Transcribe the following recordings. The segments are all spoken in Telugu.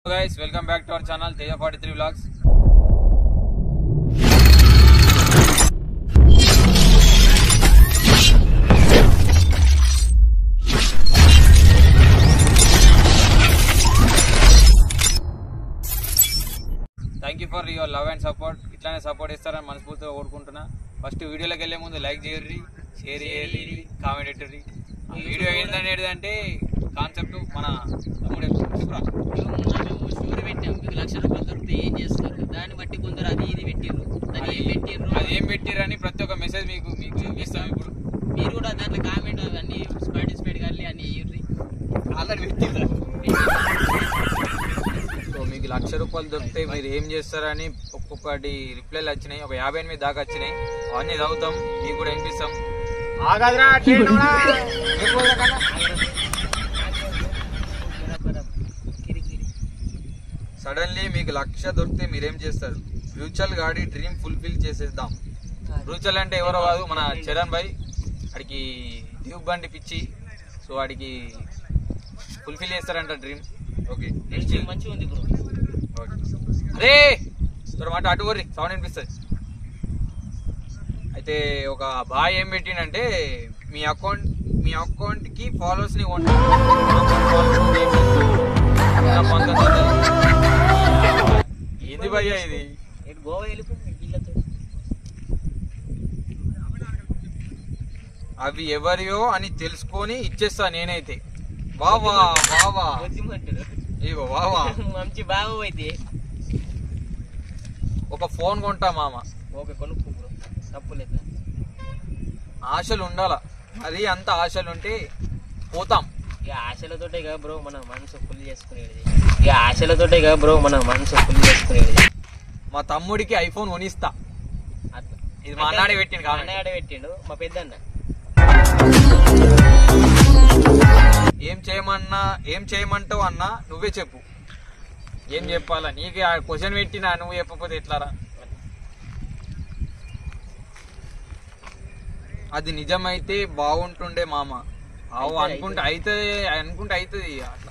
Guys welcome back to our channel Teja forty three vlogs thank you for your love and support ఇట్లానే సపోర్ట్ ఇస్తారని మనస్ఫూర్తిగా కోరుకుంటున్నా ఫస్ట్ వీడియోలోకి వెళ్ళే ముందు లైక్ చేయర్రి షేర్ చేయాలి కామెంట్ పెట్టర్రి ఆ వీడియో ఏంటనేది అంటే కాన్సెప్ట్ మన తమ్ముడు చెప్పురా మేము స్టోరీ పెట్టాం మీకు లక్ష రూపాయలు దొరికితే ఏం చేస్తారు దాన్ని బట్టి కొందరు అది ఇది పెట్టిర్రు దాన్ని ఏం పెట్టిర్రు అది ఏం పెట్టిరని ప్రతి ఒక్క మెసేజ్ మీకు మీకు చూపిస్తాం ఇప్పుడు మీరు కూడా దాంట్లో కామెంట్ అవన్నీ పార్టిసిపేట్ కానీ అన్ని ఇయ్యండి ఆల్రెడీ పెట్టిర్రు సో మీకు లక్ష రూపాయలు దొరికితే మీరు ఏం చేస్తారని ఒక్కొక్కటి రిప్లైలు వచ్చినాయి ఒక యాభై ఎనిమిది దాకా వచ్చినాయి అవన్నీ చదువుతాం మీకు కూడా వినిపిస్తాం ఆగదురా సడన్లీ మీకు లక్ష దొరికితే మీరేం చేస్తారు ఫ్యూచర్ గాడి డ్రీమ్ ఫుల్ఫిల్ చేసేద్దాం ఫ్యూచర్ అంటే ఎవరో కాదు మన చరణ్ భాయ్ వాడికి డ్యూక్ బండి పిచ్చి సో వాడికి ఫుల్ఫిల్ చేస్తారంట డ్రీమ్ ఓకే నెక్స్ట్ మంచిగా ఉంది బ్రో అరే ఇక్కడ మాట అటు వర్రి సౌండ్ వినిపిస్తుంది అయితే ఒక బాయ్ ఏం పెట్టిండంటే మీ అకౌంట్ మీ అకౌంట్ కి ఫాలోవర్స్ ని కొంటా ఏంది భయ్యా ఇది ఇటు గోవా వెళ్ళిపో వీళ్ళతో అవి ఎవరియో అని తెలుసుకొని ఇచ్చేస్తా నేనైతే వావా వావా వద్దిమంటాడు ఇగో వావా మంచి బాగా అయితే ఒక ఫోన్ కొంటా మామ ఓకే కొనుక్కో బ్రో తప్పులేదు ఆశలు ఉండాల అది అంత ఆశలు ఉంటే పోతాం ఇక ఆశలతోటే కదా బ్రో మన మనసు ఫుల్ చేసుకునేది ఇక ఆశలతోటే కదా బ్రో మన మనసు ఫుల్ చేసుకునేది మా తమ్ముడికి ఐఫోన్ కొనిస్తా అట్లా ఇది మా అన్నాడే పెట్టిండు మా కామెంట్. అన్నయ్య పెట్టిండు మా పెద్దన్న ఏం చేయమన్నా ఏం చేయమంటావు అన్నా నువ్వే చెప్పు ఏం చెప్పాలా నీకు ఆ క్వశ్చన్ పెట్టినా నువ్వు చెప్పకపోతే ఎట్లారా అది నిజమైతే బాగుంటుండే మామ అవు అయితే అనుకుంటే అయితే అనుకుంటే అవుతుంది అట్లా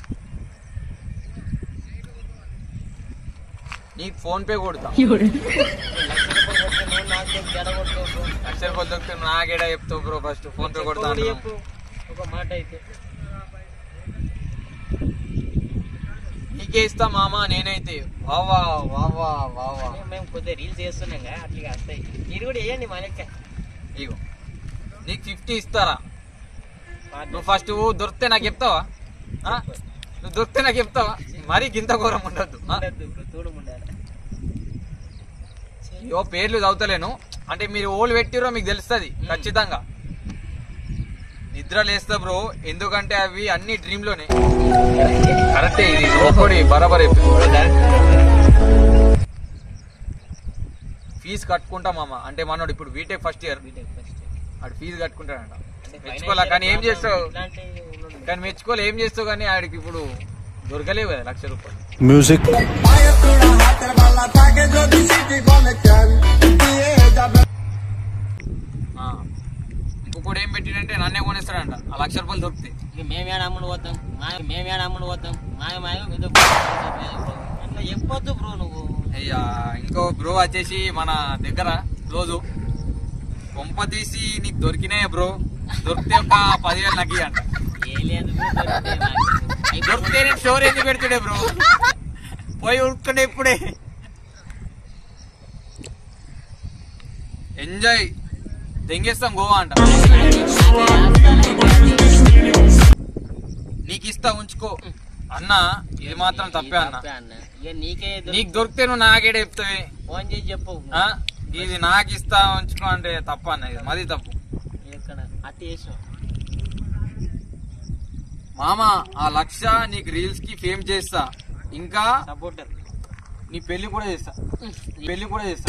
నీకు ఫోన్ పే కొడతా లక్ష రూపాయలు కొడితే నువ్వు నాకు చెప్పి జడగొడతావు బ్రో. లక్ష రూపాయలు దొరికితే నువ్వు నాకేడా చెప్తావు బ్రో ఫస్ట్ ఫోన్ పే కొడతా చెప్పు, అంటున్నావు. చెప్పు. ఒక మాట అయితే నీకే ఇస్తా మామ నేనైతే వావా వావా వావా మేము- మేము కొద్దిగా రీల్స్ చేస్తున్నాం కదా అట్లా వస్తాయి మీరు కూడా వేయండి మా లెక్క ఇగో నీకు ఫిఫ్టీ ఇస్తారా నువ్వు ఫస్ట్ దొరికితే నాకు చెప్తావా ఆ? నువ్వు దొరికితే నాకు చెప్తావా మరీ గింత ఘోరం ఉండద్దు ఉండద్దు బ్రో తోడు ఉండాలి ఇగో పేర్లు చదువుతలేను అంటే మీరు ఓళ్ళు పెట్టిరో మీకు తెలుస్తుంది ఖచ్చితంగా నిద్ర లేస్తా బ్రో ఎందుకంటే అవి అన్ని డ్రీమ్ లోనే కరెక్టే ఇది ఒకటి బరాబర్ ఫీజు కట్టుకుంటా మామ అంటే మనోడు ఇప్పుడు BTech first year BTech first ఆడు ఫీజు కట్టుకుంటాడంట అంటే మెచ్చుకోవాలా కానీ ఏం చేస్తావు ఇట్లాంటివి ఉండదు. కానీ మెచ్చుకోవాలి ఏం చేస్తావు కానీ ఆడికి ఇప్పుడు దొరకలేవు కదా లక్ష రూపాయలు Music. ఆ. ఇంకొకటి ఏం పెట్టినంటే నన్నే కొనేస్తాడంట ఆ లక్ష రూపాయలు దొరికితే ఇక మేమేడ అమ్ముడు పోతాం మా మేమేడ అమ్ముడు పోతాం మాయ మాయ ఏదో అట్లా చెప్పొద్దు బ్రో నువ్వు అయ్యా ఇంకో బ్రో వచ్చేసి మన దగ్గర రోజు కొంప తీసి నీకు దొరికినాయి బ్రో దొరికితే ఒక పదివేలు నాకు అంట ఏ లేదు bro, దొరికితే మాకు. అయిపోతుంది. దొరికితే నేను స్టోర్ ఎందుకు పెడుతుండే బ్రో పోయి ఉడుకుండే ఇప్పుడే ఎంజాయ్ దెంగేస్తాం గోవా అంట నీకు ఇస్తా ఉంచుకో అన్న ఇది మాత్రం తప్పే అన్న తప్పే అన్న ఇక నీకే నీకు దొరికితే నువ్వు నాకేడే చెప్తావే ఫోన్ చేసి చెప్పు ఆ? ఇది నాకు ఇస్తా ఉంచుకో అంటే తప్ప అన్న ఇది మది తప్పు ఎక్కడ అట్టి చేసావు మామ ఆ లక్ష నీకు రీల్స్ కి ఫేమ్ చేస్తా ఇంకా సపోర్టర్ నీ పెళ్లి కూడా చేస్తా నీ పెళ్లి కూడా చేస్తా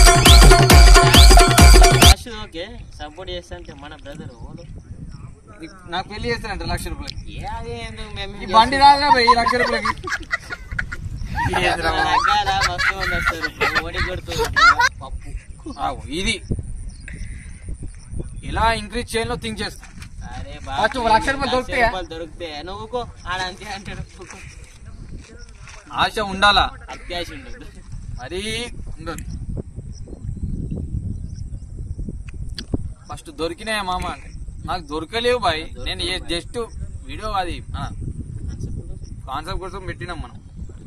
ఫస్ట్ ఓకే సపోర్ట్ చేస్తా అంటే మన బ్రదర్ నీకు- నాకు పెళ్లి చేస్తానంట లక్ష రూపాయలకి ఏ అదే ఎందుకు మేము ఈ బండి రాదురా భయ్, ఈ లక్ష రూపాయలకి ఏందిరా మన మామ? దగ్గర మస్తు మంది వస్తారు ఇప్పుడు ఓడి కొడుతుంది పప్పు ఆగు, ఇది ఇలా ఇంక్రీజ్ చేయలో థింక్ చేస్తా అరే ఫస్ట్ ఒక లక్ష రూపాయలు దొరుకుతాయా? రూపాయలు దొరికితే నువ్వుకో ఆడ అంతే అంటాడు ఆశ ఉండాలా అత్యాశ ఉండదు మరీ ఉండదు ఫస్ట్ దొరికినాయా మామ అంటే నాకు దొరకలేవు బాయ్ నేను జస్ట్ వీడియో అది కాన్సెప్ట్ కోసం పెట్టినాం మనం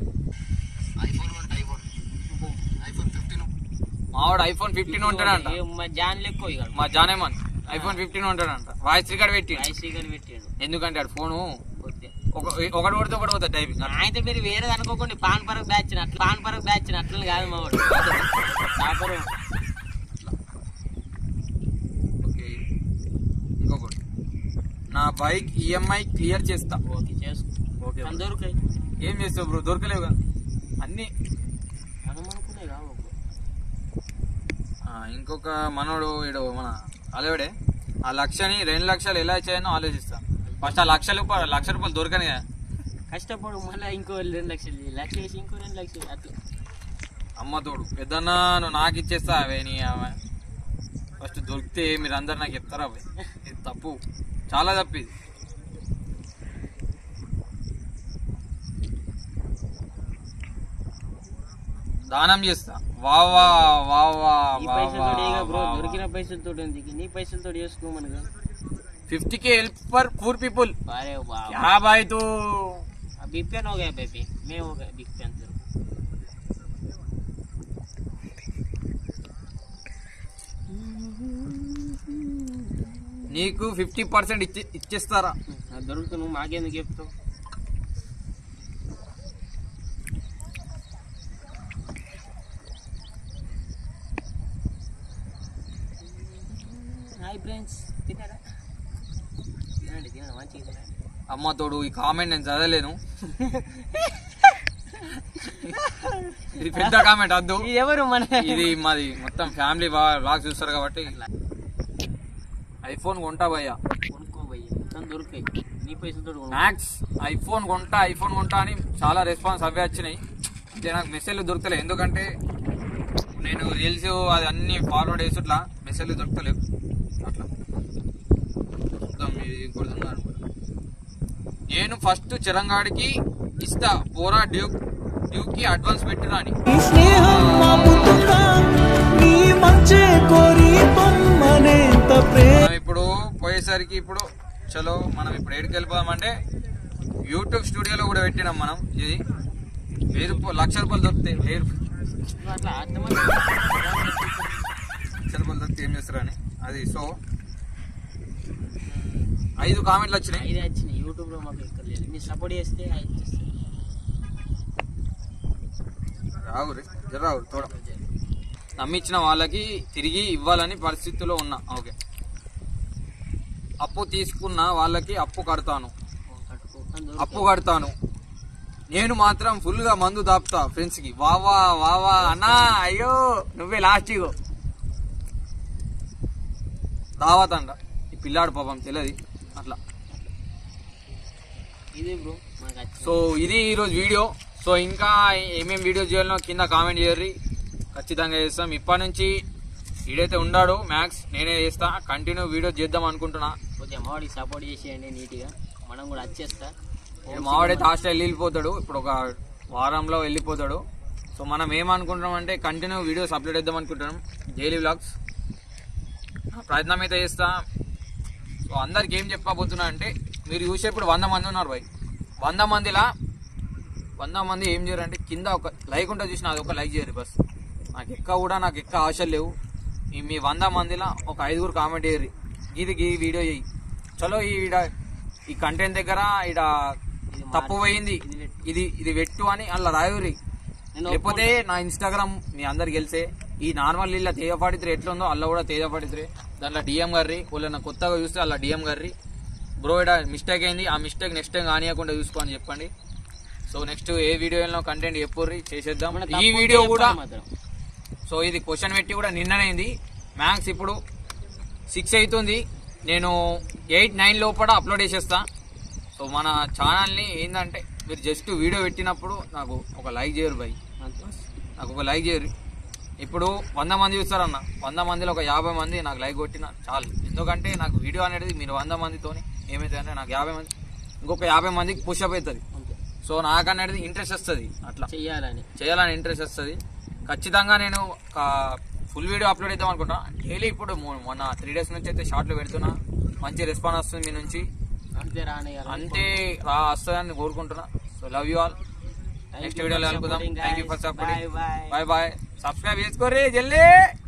మావాడు ఐఫోన్ ఫిఫ్టీన్ ఉంటాడంట ఏ మా జాన్ లెక్క ఇక మా జానేమన్ ఐఫోన్ ఫిఫ్టీన్ ఉంటాడంట వాయిస్ రికార్డ్ పెట్టి ఐసీ గాని పెట్టాడు ఎందుకంటే ఆడు ఫోను పోతే ఒక ఒకటి కొడితే ఒకటి పోతుంది టైపింగ్ అయితే మీరు వేరే అనుకోకండి పాన్ పరకు బ్యాచ్ అట్లా పాన్ పరకు బ్యాచ్ అట్లా కాదు మా వాడు వ్యాపారం ఓకే ఇంకొకటి నా బైక్ ఈఎంఐ క్లియర్ చేస్తా ఓకే చేసుకో ఓకే అని దొరకాయి ఏం చేస్తావు బ్రో దొరకలేవుగా అన్ని మనం అనుకునే కావు ఆ, ఇంకొక మనోడు ఈడు మన అలవాడే ఆ లక్షని రెండు లక్షలు ఎలా చేయాలో ఆలోచిస్తా ఫస్ట్ ఆ లక్ష రూపాయలు లక్ష రూపాయలు దొరకని కదా కష్టపడు మళ్ళీ ఇంకో రెండు లక్షలు లక్ష వేసి ఇంకో రెండు లక్షలు అట్లా అమ్మ తోడు పెద్దన్నా నువ్వు నాకు ఇచ్చేస్తా అవే నీ ఆమె ఫస్ట్ దొరికితే మీరు అందరు నాకు చెప్తారా అవి ఇది తప్పు చాలా తప్పు ఇది దానం చేస్తా వా వా వా వా ఈ వా పైసలతో ఇక బ్రో వా దొరికిన పైసలతో ఉంది నీ పైసలతో చేసుకోమనుగా fifty K help for poor people బారే బా क्या भाई तू बिग फैन हो गया बेबी मैं हो गया बिग फैन तेरे నీకు ఫిఫ్టీ పర్సెంట్ ఇచ్చి ఇచ్చేస్తారా నాకు దొరుకుతూ నువ్వు మాకెందుకు చెప్తావు హాయ్ ఫ్రెండ్స్ తిన్నారా తినండి తినండి మంచిగా తినండి అమ్మ తోడు ఈ కామెంట్ నేను చదవలేను ఇది పెద్ద కామెంట్ వద్దు ఇది ఎవరు మన ఇది మాది మొత్తం ఫ్యామిలీ బ్లాగ్ చూస్తారు కాబట్టి ఐఫోన్ కొంటా భయ్యా కొనుక్కో పోయి మొత్తం దొరికాయి నీ పైసలతో కొనుక్కో. మ్యాక్స్ ఐఫోన్ కొంటా ఐఫోన్ కొంటా అని చాలా రెస్పాన్స్ అవే వచ్చినాయి అంటే నాకు మెసేజ్లు దొరకలే ఎందుకంటే నేను రీల్స్ అది అన్ని ఫార్వర్డ్ చేసి ఇట్లా మెసేజ్లు దొరకలేవు అట్లా చూద్దాం ఇది ఇంకోటి ఉందా అనుకుంటా. నేను ఫస్ట్ చిరంగాడికి ఇస్తా పోరా డ్యూక్ డ్యూక్ కి అడ్వాన్స్ పెట్టినా అని నీ స్నేహం ఆపుతుందా నీ మంచే కోరి పొమ్మనేంత ప్రేమ మనం ఇప్పుడు పోయేసరికి ఇప్పుడు చలో మనం ఇప్పుడు ఏడికి వెళ్ళిపోదామంటే యూట్యూబ్ స్టూడియోలో కూడా పెట్టినాం మనం ఇది వెయ్యి రూపాయలు లక్ష రూపాయలు దొరుకుతాయి వెయ్యి రూపాయలు నువ్వు అట్లా అర్థమైంది లక్ష రూపాయలు దొరికితే ఏం చేస్తారని అది సో ఐదు కామెంట్లు వచ్చినాయి ఐదు వచ్చినాయి యూట్యూబ్ లో మాకు ఇక్కడ లేదు మీరు సపోర్ట్ చేస్తే ఐదు చేస్తారు రావు రే జర రావు తోడ నమ్మించిన వాళ్ళకి తిరిగి ఇవ్వాలని పరిస్థితిలో ఉన్నా ఓకే అప్పు తీసుకున్న వాళ్ళకి అప్పు కడతాను కట్టుకో అని అప్పు దొరికాయి. కడతాను నేను మాత్రం ఫుల్ గా మందు దాపుతా ఫ్రెండ్స్ కి వావా వావా అన్నా అయ్యో నువ్వే లాస్ట్ ఇగో దావత్ అంట ఈ పిల్లాడు పాపం తెలియదు అట్లా ఇది బ్రో మాకు వచ్చింది సో ఇది ఈరోజు వీడియో సో ఇంకా ఏమేం వీడియో చేయాలో కింద కామెంట్ చేయర్రి ఖచ్చితంగా చేస్తాం ఇప్పటి నుంచి వీడైతే ఉండాడు మ్యాక్స్ నేనే చేస్తా కంటిన్యూ వీడియో చేద్దాం అనుకుంటున్నా కొద్దిగా మావాడికి సపోర్ట్ చేసేయండి నీట్గా మనం కూడా వచ్చేస్తా ఇప్పుడు మావాడైతే హాస్టల్ వెళ్ళిపోతాడు ఇప్పుడు ఒక వారంలో వెళ్ళిపోతాడు సో మనం ఏమనుకుంటున్నాం అంటే కంటిన్యూ వీడియోస్ అప్లోడ్ చేద్దాం అనుకుంటున్నాం డైలీ వ్లాగ్స్ ప్రయత్నం అయితే చేస్తా సో అందరికి ఏం చెప్పబోతున్నా అంటే మీరు చూసే ఇప్పుడు వంద మంది ఉన్నారు భయ్ వంద మందిలా వంద మంది ఏం చేయరు అంటే కింద ఒక లైక్ ఉంటుంది చూసిన అది ఒక లైక్ చేయరు బస్ నాకు ఎక్క కూడా నాకు ఎక్క ఆశలు లేవు ఈ మీ వంద మందిలా ఒక ఐదుగురు కామెంట్ చేయరు ఇది ఈ వీడియో చేయి చలో ఈ ఈడ ఈ కంటెంట్ దగ్గర ఈడ ఇది తప్పు మార్చి- పోయింది ఇది పెట్టు. ఇది ఇది పెట్టు అని అలా రాయురి నేను లేకపోతే నా ఇన్స్టాగ్రామ్ మీ అందరికి తెలిసే ఈ నార్మల్ ఇలా తేజపాడిత్రి ఎట్లుందో అల్ల కూడా తేజపాడిత్రి దాంట్లో డిఎం గారి వాళ్ళని కొత్తగా చూస్తే అలా డిఎం గారి బ్రో ఇడ మిస్టేక్ అయింది ఆ మిస్టేక్ నెక్స్ట్ టైం కానియకుండా చూసుకో అని చెప్పండి సో నెక్స్ట్ ఏ వీడియోలో కంటెంట్ చెప్పుర్రి చేసేద్దాం మన ఈ తప్పు వీడియో ఉంటే కూడా చెప్పండి మాత్రం. సో ఇది క్వశ్చన్ పెట్టి కూడా నిన్ననైంది మ్యాథ్స్ ఇప్పుడు సిక్స్ అవుతుంది నేను ఎయిట్ నైన్ లోపల అప్లోడ్ చేసేస్తా సో మన ఛానల్ని ఏంటంటే మీరు జస్ట్ వీడియో పెట్టినప్పుడు నాకు ఒక లైక్ చేయరు భయ్ అంతే. నాకు ఒక లైక్ చేయరు ఇప్పుడు వంద మంది చూస్తారన్న వంద మందిలో ఒక యాభై మంది నాకు లైక్ కొట్టిన చాలు ఎందుకంటే నాకు వీడియో అనేది మీరు వంద మందితోని ఏమైతే అంటే నాకు యాభై మంది ఇంకొక యాభై మందికి పుషప్ అవుతుంది అంతే. సో నాకు అనేది ఇంట్రెస్ట్ వస్తుంది అట్లా చెయ్యాలని చేయాలని ఇంట్రెస్ట్ వస్తుంది ఖచ్చితంగా నేను ఫుల్ వీడియో అప్లోడ్ చేద్దాం అనుకుంటా డైలీ ఇప్పుడు మొ- మొన్న త్రీ డేస్ నుంచి అయితే షార్ట్లు పెడుతున్నా మంచి రెస్పాన్స్ వస్తుంది మీ నుంచి అంతే రానయ్య అంతే రా వస్తుందని కోరుకుంటున్నా so love you all next వీడియోలో కలుపుదాం thank you for supporting bye bye subscribe చేసుకోర్రీ జల్దీ